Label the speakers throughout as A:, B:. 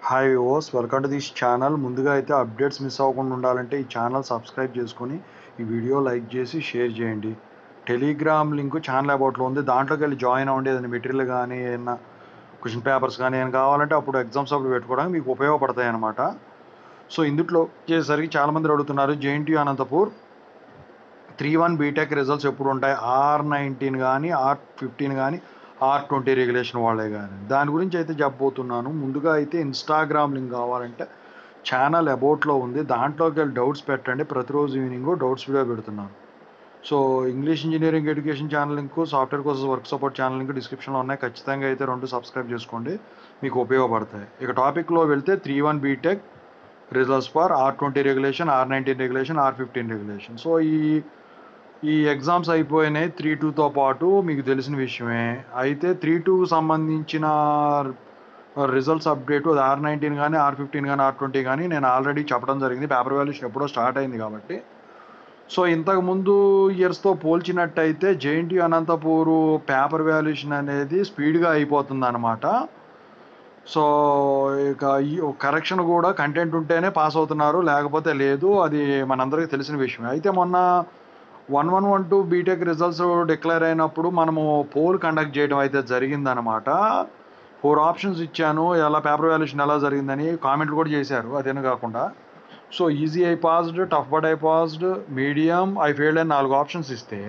A: hi ఓస్ welcome to this channel ముందుగా అయితే అప్డేట్స్ మిస్ అవ్వకుండా ఉండాలంటే ఈ ఛానల్ సబ్స్క్రైబ్ చేసుకొని ఈ వీడియో లైక్ చేసి షేర్ చేయండి టెలిగ్రామ్ లింక్ ఛానల్ అబౌట్లో ఉంది దాంట్లోకి వెళ్ళి జాయిన్ అవ్వండి ఏదైనా మెటీరియల్ కానీ ఏదైనా క్వశ్చన్ పేపర్స్ కానీ ఏమైనా కావాలంటే అప్పుడు ఎగ్జామ్స్ అప్పుడు పెట్టుకోవడానికి మీకు ఉపయోగపడతాయి అన్నమాట సో ఇందులో వచ్చేసరికి చాలామంది అడుగుతున్నారు JNT Anantapur three one BTech results ఎప్పుడు ఉంటాయి ఆర్ నైన్టీన్ కానీ ఆర్ ఫిఫ్టీన్ కానీ ఆర్ ట్వంటీ రెగ్యులేషన్ వాళ్ళే కానీ దాని గురించి అయితే చెప్పబోతున్నాను ముందుగా అయితే ఇన్స్టాగ్రామ్ లింక్ కావాలంటే ఛానల్ అబౌట్లో ఉంది దాంట్లోకి వెళ్ళి డౌట్స్ పెట్టండి ప్రతిరోజు ఈవినింగ్ డౌట్స్ వీడియో పెడుతున్నాను so English engineering education channel link software courses work support channel link డిస్క్రిప్షన్లో ఉన్నాయి ఖచ్చితంగా అయితే రెండు సబ్స్క్రైబ్ చేసుకోండి మీకు ఉపయోగపడతాయి ఇక టాపిక్లో వెళ్తే three one BTech results for R twenty regulation R nineteen regulation R fifteen regulation so ఈ ఈ ఎగ్జామ్స్ అయిపోయినాయి త్రీ టూతో పాటు మీకు తెలిసిన విషయమే అయితే త్రీ టూకి సంబంధించిన రిజల్ట్స్ అప్డేట్ అది ఆర్ నైన్టీన్ కానీ ఆర్ ఫిఫ్టీన్ కానీ ఆర్ ట్వంటీ కానీ నేను ఆల్రెడీ చెప్పడం జరిగింది పేపర్ వాల్యూషన్ ఎప్పుడో స్టార్ట్ అయింది కాబట్టి సో ఇంతకు ముందు ఇయర్స్తో పోల్చినట్టయితే జేఎన్టీ అనంతపూరు పేపర్ వాల్యూషన్ అనేది స్పీడ్గా అయిపోతుంది అనమాట సో ఇక ఈ కరెక్షన్ కూడా కంటెంట్ ఉంటేనే పాస్ అవుతున్నారు లేకపోతే లేదు అది మనందరికీ తెలిసిన విషయమే అయితే మొన్న one one one two BTech results declare అయినప్పుడు మనము పోల్ కండక్ట్ చేయడం అయితే జరిగిందనమాట ఫోర్ ఆప్షన్స్ ఇచ్చాను ఎలా పేపర్ వాల్యూషన్ ఎలా జరిగిందని కామెంట్లు కూడా చేశారు అదేనా కాకుండా so easy I passed tough but I passed medium I failed అని నాలుగు ఆప్షన్స్ ఇస్తే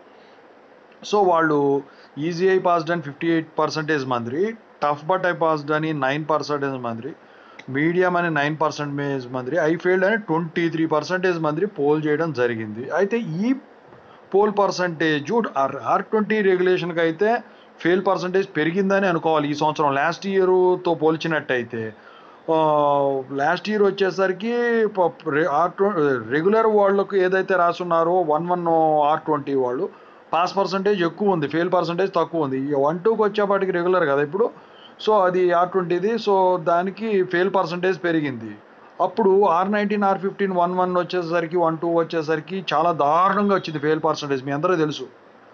A: సో వాళ్ళు ఈజీ ఐ పాస్డ్ అని ఫిఫ్టీ ఎయిట్ పర్సెంటేజ్ మంది టఫ్ బట్ ఐ పాస్డ్ అని నైన్ పర్సెంటేజ్ మంది మీడియం అని నైన్ పర్సెంటేజ్ మంది ఐ ఫెయిల్డ్ అని ట్వంటీ త్రీ పర్సెంటేజ్ మంది పోల్ చేయడం జరిగింది అయితే ఈ poll percentage R R twenty రెగ్యులేషన్కి అయితే ఫెయిల్ పర్సంటేజ్ పెరిగిందని అనుకోవాలి ఈ సంవత్సరం లాస్ట్ ఇయర్తో పోల్చినట్టయితే లాస్ట్ ఇయర్ వచ్చేసరికి ఆర్ రెగ్యులర్ వాళ్ళకు ఏదైతే రాసున్నారో వన్ వన్ ఆర్ ట్వంటీ వాళ్ళు పాస్ పర్సంటేజ్ ఎక్కువ ఉంది ఫెయిల్ పర్సంటేజ్ తక్కువ ఉంది వన్ టూకి వచ్చేపాటికి రెగ్యులర్ కదా ఇప్పుడు సో అది ఆర్ ట్వంటీది సో దానికి ఫెయిల్ పర్సంటేజ్ పెరిగింది అప్పుడు R nineteen R fifteen one one వచ్చేసరికి వన్ టూ వచ్చేసరికి చాలా దారుణంగా వచ్చింది ఫెయిల్ పర్సంటేజ్ మీ అందరూ తెలుసు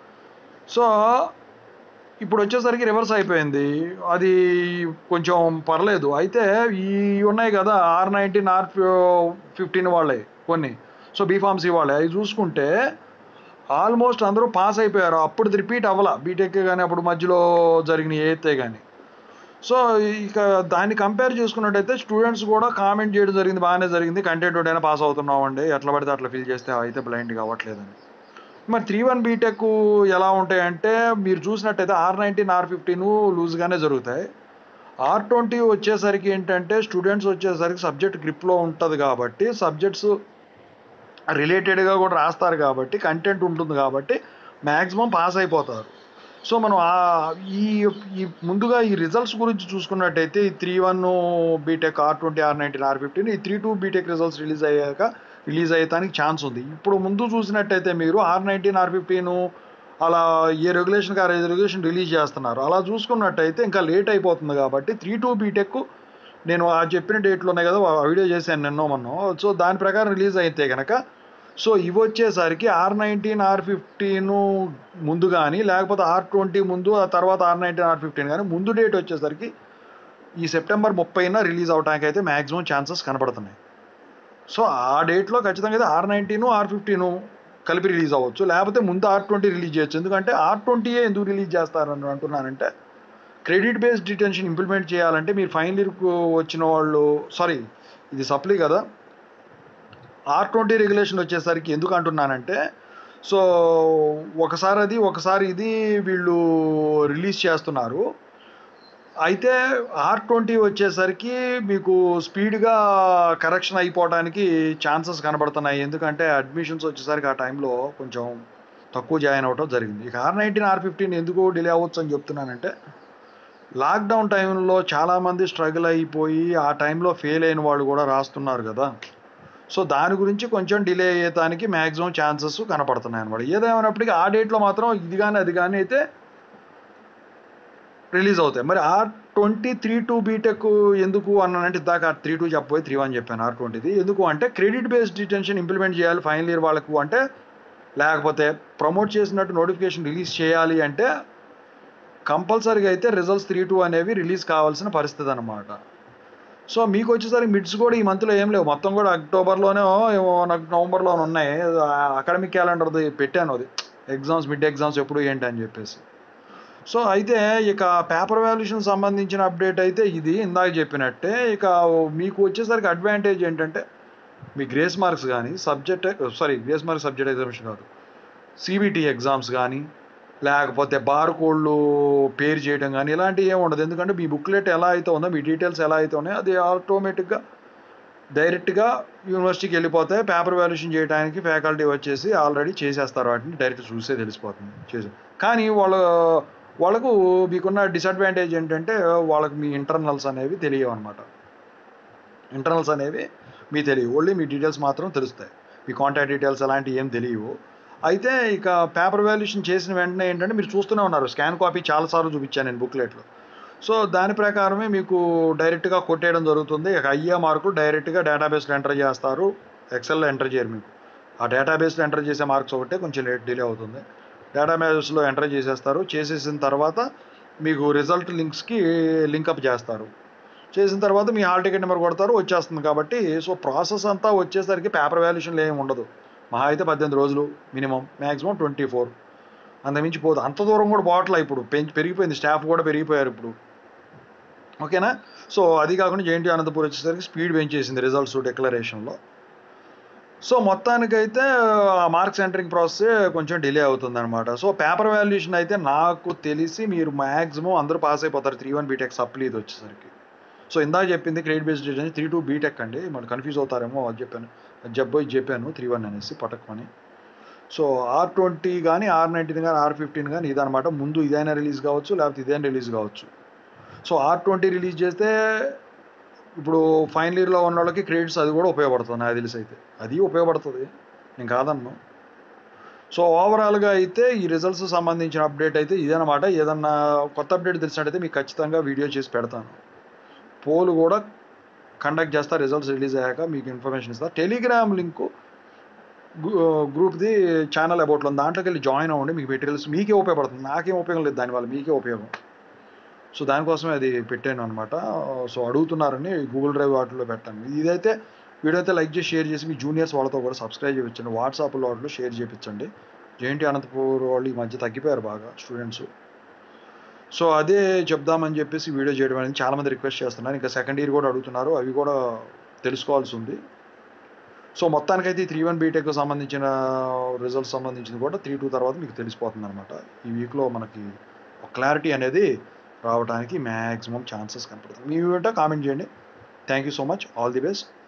A: సో ఇప్పుడు వచ్చేసరికి రివర్స్ అయిపోయింది అది కొంచెం పర్లేదు అయితే ఈ ఉన్నాయి కదా ఆర్ నైన్టీన్ ఆర్ ఫిఫ్టీన్ వాళ్ళే కొన్ని సో బీఫార్మసీ వాళ్ళే అవి చూసుకుంటే ఆల్మోస్ట్ అందరూ పాస్ అయిపోయారు అప్పుడు రిపీట్ అవ్వాల బీటెక్ కానీ అప్పుడు మధ్యలో జరిగిన ఏతే కానీ సో ఇక దాన్ని కంపేర్ చేసుకున్నట్టయితే స్టూడెంట్స్ కూడా కామెంట్ చేయడం జరిగింది బాగానే జరిగింది కంటెంట్ ఉంటేనే పాస్ అవుతున్నాం అండి ఎట్లా పడితే అట్లా ఫిల్ చేస్తే అయితే బ్లైండ్ కావట్లేదని మరి త్రీ వన్ బీటెక్ ఎలా ఉంటాయంటే మీరు చూసినట్టయితే ఆర్ నైన్టీన్ ఆర్ ఫిఫ్టీన్ లూజ్గానే జరుగుతాయి ఆర్ ట్వంటీ వచ్చేసరికి ఏంటంటే స్టూడెంట్స్ వచ్చేసరికి సబ్జెక్ట్ గ్రిప్లో ఉంటుంది కాబట్టి సబ్జెక్ట్స్ రిలేటెడ్గా కూడా రాస్తారు కాబట్టి కంటెంట్ ఉంటుంది కాబట్టి మ్యాక్సిమం పాస్ అయిపోతారు సో మనం ఈ ఈ ముందుగా ఈ రిజల్ట్స్ గురించి చూసుకున్నట్టయితే ఈ three one BTech R twenty R nineteen R fifteen ఈ three two BTech results release అయ్యాక రిలీజ్ అయ్యడానికి ఛాన్స్ ఉంది ఇప్పుడు ముందు చూసినట్టయితే మీరు ఆర్ నైన్టీన్ ఆర్ ఫిఫ్టీన్ అలా ఏ రెగ్యులేషన్కి ఆ రెగ్యులేషన్ రిలీజ్ చేస్తున్నారు అలా చూసుకున్నట్టయితే ఇంకా లేట్ అయిపోతుంది కాబట్టి త్రీ టూ బీటెక్ నేను ఆ చెప్పిన డేట్లో ఉన్నాయి కదా వీడియో చేశాను నిన్నో మొన్న సో దాని ప్రకారం రిలీజ్ అయితే కనుక సో ఇవి వచ్చేసరికి ఆర్ నైన్టీన్ ఆర్ ఫిఫ్టీన్ ముందు కానీ లేకపోతే ఆర్ ట్వంటీ ముందు ఆ తర్వాత ఆర్ నైన్టీన్ ఆర్ ఫిఫ్టీన్ కానీ ముందు డేట్ వచ్చేసరికి ఈ సెప్టెంబర్ ముప్పైన రిలీజ్ అవడానికి అయితే మ్యాక్సిమం ఛాన్సెస్ కనపడుతున్నాయి సో ఆ డేట్లో ఖచ్చితంగా అయితే ఆర్ నైన్టీన్ ఆర్ ఫిఫ్టీన్ కలిపి రిలీజ్ అవ్వచ్చు లేకపోతే ముందు ఆర్ ట్వంటీ రిలీజ్ చేయొచ్చు ఎందుకంటే ఆర్ ట్వంటీయే ఎందుకు రిలీజ్ చేస్తారని అంటున్నానంటే క్రెడిట్ బేస్డ్ డిటెన్షన్ ఇంప్లిమెంట్ చేయాలంటే మీరు ఫైనల్ ఇయర్కు వచ్చిన వాళ్ళు సారీ ఇది సప్లీ కదా ఆర్ ట్వంటీ రెగ్యులేషన్ వచ్చేసరికి ఎందుకు అంటున్నానంటే సో ఒకసారి అది ఒకసారి ఇది వీళ్ళు రిలీజ్ చేస్తున్నారు అయితే ఆర్ ట్వంటీ వచ్చేసరికి మీకు స్పీడ్గా కరెక్షన్ అయిపోవడానికి ఛాన్సెస్ కనబడుతున్నాయి ఎందుకంటే అడ్మిషన్స్ వచ్చేసరికి ఆ టైంలో కొంచెం తక్కువ జాయిన్ అవ్వడం జరిగింది ఇక ఆర్ నైన్టీన్ ఆర్ ఫిఫ్టీన్ ఎందుకు డిలే అవ్వచ్చు అని చెప్తున్నానంటే లాక్డౌన్ టైంలో చాలామంది స్ట్రగుల్ అయిపోయి ఆ టైంలో ఫెయిల్ అయిన వాళ్ళు కూడా రాస్తున్నారు కదా సో దాని గురించి కొంచెం డిలే అయ్యేదానికి మ్యాక్సిమం ఛాన్సెస్ కనపడుతున్నాయి అనమాట ఏదేమైనప్పటికీ ఆ డేట్లో మాత్రం ఇది కానీ అది కానీ అయితే రిలీజ్ అవుతాయి మరి R twenty three two BTech ఎందుకు అన్నానంటే దాకా త్రీ టూ చెప్పబోయి త్రీ వన్ చెప్పాను ఆర్ ట్వంటీది ఎందుకు అంటే క్రెడిట్ బేస్డ్ డిటెన్షన్ ఇంప్లిమెంట్ చేయాలి ఫైనల్ ఇయర్ వాళ్ళకు అంటే లేకపోతే ప్రమోట్ చేసినట్టు నోటిఫికేషన్ రిలీజ్ చేయాలి అంటే కంపల్సరీగా అయితే రిజల్ట్స్ త్రీ టూ అనేవి రిలీజ్ కావాల్సిన పరిస్థితి అనమాట సో మీకు వచ్చేసరికి మిడ్స్ కూడా ఈ మంత్లో ఏం లేవు మొత్తం కూడా అక్టోబర్లోనే ఏమో నాకు నవంబర్లోనే ఉన్నాయి అకాడమిక్ క్యాలెండర్ది పెట్టాను అది ఎగ్జామ్స్ మిడ్ ఎగ్జామ్స్ ఎప్పుడు ఏంటి అని చెప్పేసి సో అయితే ఇక పేపర్ వాల్యుయేషన్ సంబంధించిన అప్డేట్ అయితే ఇది ఇందాక చెప్పినట్టే ఇక మీకు వచ్చేసరికి అడ్వాంటేజ్ ఏంటంటే మీ గ్రేస్ మార్క్స్ కానీ subject sorry grace marks subject examination కాదు సిబిటి ఎగ్జామ్స్ కానీ లేకపోతే బార్ కోడ్లు పేరు చేయడం కానీ ఇలాంటివి ఏమి ఉండదు ఎందుకంటే మీ బుక్లెట్ ఎలా అయితే ఉందో మీ డీటెయిల్స్ ఎలా అయితే ఉన్నాయో అది ఆటోమేటిక్గా డైరెక్ట్గా యూనివర్సిటీకి వెళ్ళిపోతే పేపర్ వాల్యుయేషన్ చేయడానికి ఫ్యాకల్టీ వచ్చేసి ఆల్రెడీ చేసేస్తారు వాటిని డైరెక్ట్ చూసే తెలిసిపోతుంది చేసి కానీ వాళ్ళ వాళ్ళకు మీకున్న డిసడ్వాంటేజ్ ఏంటంటే వాళ్ళకి మీ ఇంటర్నల్స్ అనేవి తెలియవు అనమాట ఇంటర్నల్స్ అనేవి మీ తెలియవు ఓన్లీ మీ డీటెయిల్స్ మాత్రం తెలుస్తాయి మీ కాంటాక్ట్ డీటెయిల్స్ అలాంటివి ఏం తెలియవు అయితే ఇక పేపర్ వాల్యుయేషన్ చేసిన వెంటనే ఏంటంటే మీరు చూస్తూనే ఉన్నారు స్కాన్ కాపీ చాలాసార్లు చూపించాను నేను బుక్లెట్లో సో దాని ప్రకారమే మీకు డైరెక్ట్గా కొట్టేయడం జరుగుతుంది ఇక అయ్యే మార్కులు డైరెక్ట్గా డేటాబేస్లో ఎంటర్ చేస్తారు ఎక్సెల్లో ఎంటర్ చేయరు మీకు ఆ డేటాబేస్లో ఎంటర్ చేసే మార్క్స్ ఒకటే కొంచెం లేట్ డిలే అవుతుంది డేటాబేస్లో ఎంటర్ చేసేస్తారు చేసేసిన తర్వాత మీకు రిజల్ట్ లింక్స్కి లింకప్ చేస్తారు చేసిన తర్వాత మీ హాల్ టికెట్ నెంబర్ కొడతారు వచ్చేస్తుంది కాబట్టి సో ప్రాసెస్ అంతా వచ్చేసరికి పేపర్ వాల్యుయేషన్లో ఏమి ఉండదు మహా అయితే పద్దెనిమిది రోజులు మినిమం మ్యాక్సిమం ట్వంటీ ఫోర్ అంతమించి పోదు అంత దూరం కూడా పోవట్లే ఇప్పుడు పెంచి పెరిగిపోయింది స్టాఫ్ కూడా పెరిగిపోయారు ఇప్పుడు ఓకేనా సో అది కాకుండా జేఎన్టీ అనంతపూర్ వచ్చేసరికి స్పీడ్ పెంచేసింది రిజల్ట్స్ డిక్లరేషన్లో సో మొత్తానికైతే ఆ మార్క్స్ ఎంటరింగ్ ప్రాసెస్ కొంచెం డిలే అవుతుంది అనమాట సో పేపర్ వాల్యుయేషన్ అయితే నాకు తెలిసి మీరు మ్యాక్సిమం అందరూ పాస్ అయిపోతారు త్రీ వన్ బీటెక్ సప్లీ ఇది వచ్చేసరికి సో ఇందాక చెప్పింది credit based design three two BTech అండి మనం కన్ఫ్యూజ్ అవుతారేమో అది చెప్పాను జబ్బో ఇది చెప్పాను త్రీ వన్ అనేసి పటక్మని సో ఆర్ ట్వంటీ కానీ ఆర్ నైన్టీన్ కానీ ఆర్ ఫిఫ్టీన్ కానీ ఇదనమాట ముందు ఇదైనా రిలీజ్ కావచ్చు లేకపోతే ఇదైనా రిలీజ్ కావచ్చు సో ఆర్ ట్వంటీ రిలీజ్ చేస్తే ఇప్పుడు ఫైనల్ ఇయర్లో ఉన్న వాళ్ళకి క్రెడిట్స్ అది కూడా ఉపయోగపడుతుంది నాకు తెలిసి అయితే అది ఉపయోగపడుతుంది నేను కాదన్ను సో ఓవరాల్గా అయితే ఈ రిజల్ట్స్ సంబంధించిన అప్డేట్ అయితే ఇదనమాట ఏదన్నా కొత్త అప్డేట్ తెలిసినట్టయితే మీకు ఖచ్చితంగా వీడియో చేసి పెడతాను పోల్ కూడా కండక్ట్ చేస్తా రిజల్ట్స్ రిలీజ్ అయ్యాక మీకు ఇన్ఫర్మేషన్ ఇస్తా టెలిగ్రామ్ లింకు గ్రూప్ది ఛానల్ అబౌట్లో ఉంది దాంట్లోకి వెళ్ళి జాయిన్ అవ్వండి మీకు మెటీరియల్స్ మీకే ఉపయోగపడుతుంది నాకేం ఉపయోగం లేదు దానివల్ల మీకే ఉపయోగం సో దానికోసమే అది పెట్టాను అనమాట సో అడుగుతున్నారని గూగుల్ డ్రైవ్ వాటిలో పెట్టాను ఇదైతే వీడియో అయితే లైక్ చేసి షేర్ చేసి మీ జూనియర్స్ వాళ్ళతో కూడా సబ్స్క్రైబ్ చేయించండి వాట్సాప్లో వాటిలో షేర్ చేయించండి జేఎన్టీ అనంతపూర్ వాళ్ళు ఈ మధ్య తగ్గిపోయారు బాగా స్టూడెంట్స్ సో అదే చెప్దామని చెప్పేసి వీడియో చేయడం అనేది చాలామంది రిక్వెస్ట్ చేస్తున్నారు ఇంకా సెకండ్ ఇయర్ కూడా అడుగుతున్నారు అవి కూడా తెలుసుకోవాల్సి ఉంది సో మొత్తానికైతే త్రీ వన్ బీటెక్ సంబంధించిన రిజల్ట్స్ సంబంధించింది కూడా త్రీ టూ తర్వాత మీకు తెలిసిపోతుంది అనమాట ఈ వీక్లో మనకి క్లారిటీ అనేది రావడానికి మ్యాక్సిమం ఛాన్సెస్ కనపడుతుంది మీ వెంట కామెంట్ చేయండి thank you so much all the best